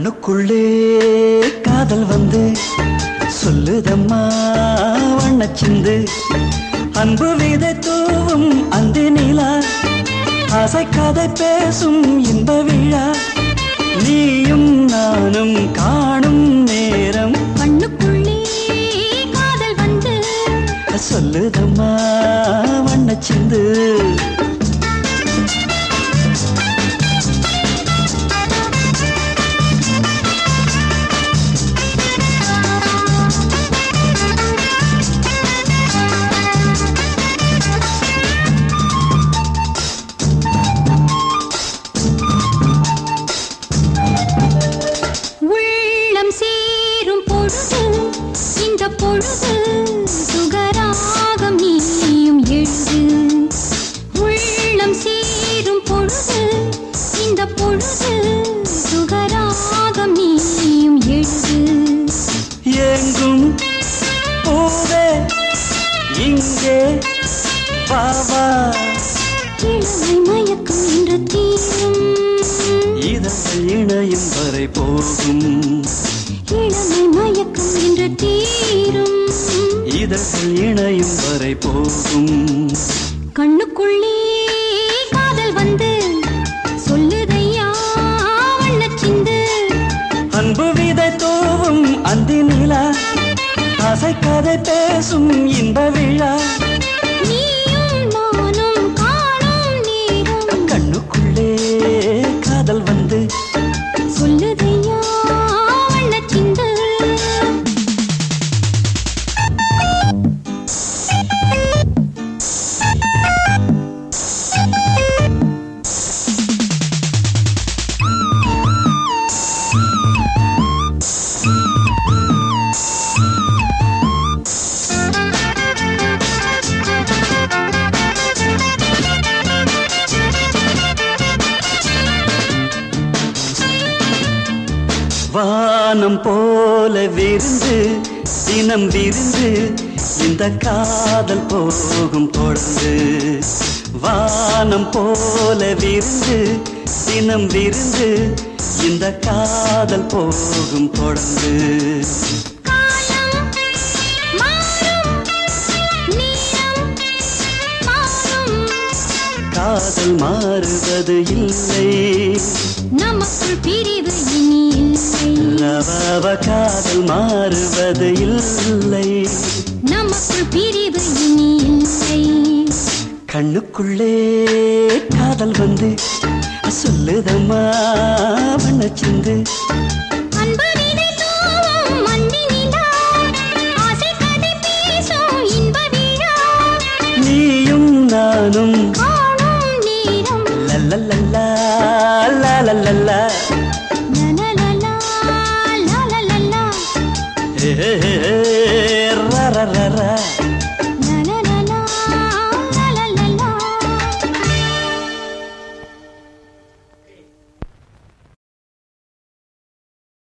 கண்ணுக்குள்ளே காதல் வந்து சொல்லுதம்மா வண்ணச்சிந்து அன்பு விதை தூவும் அந்த நிலா ஆசை கதை பேசும் இன்ப விழா நீயும் நானும் காணும் நேரம் கண்ணுக்குள்ளே காதல் வந்து சொல்லுதம்மா வண்ணச்சிந்து உள்ளம் சேரும் பொழுது இந்த பொழுது சுகராகம் நீயும் எழுது உள்ளம் சேரும் பொழுது இந்த பொழுது சுகராகம் நீயும் எழுது எங்கும் பூவே இங்கே பாவா இளமை மயக்கம் என்று தீரும் இதழ் இணையும் வரை போகும் இளமை மயக்கம் என்று தீரும் இதழ்கள் இணையும் வரை போகும் கண்ணுக்குள்ளே காதல் வந்து சொல்லுதையா வண்ணச்சிந்து அன்பு விதை தோவும் அந்தி நிலா ஆசை கதை பேசும் இன்ப விழா நீயும் நானும் காணும் நேரம் கண்ணுக்குள்ளே காதல் வந்து சொல்லுதையா வண்ணச்சிந்து வானம் போல விருந்து தினம் விருந்து இந்த காதல் போகும் தொடர்ந்து வானம் போல விருந்து தினம் விருந்து இந்த காதல் போகும் தொடர்ந்து காலம் மாறும் நேரம் மாறும் காதல் மாறுவது இல்லை நமக்குள் பிரிவு இனி இல்லை லவவ காதல் மாறுவது இல்லை நமக்குள் பிரிவு இனி இல்லை கண்ணுக்குள்ளே காதல் வந்து சொல்லுதம்மா வண்ணச்சிந்து அன்பு விதை தூவும் மந்தி நிலா ஆசை கதை பேசும் இன்ப விழா நீயும் நானும் காணும் நேரம் லல்லல்லா லல்லல்லா லலலலா, லலலலா. ஏ ரரரரா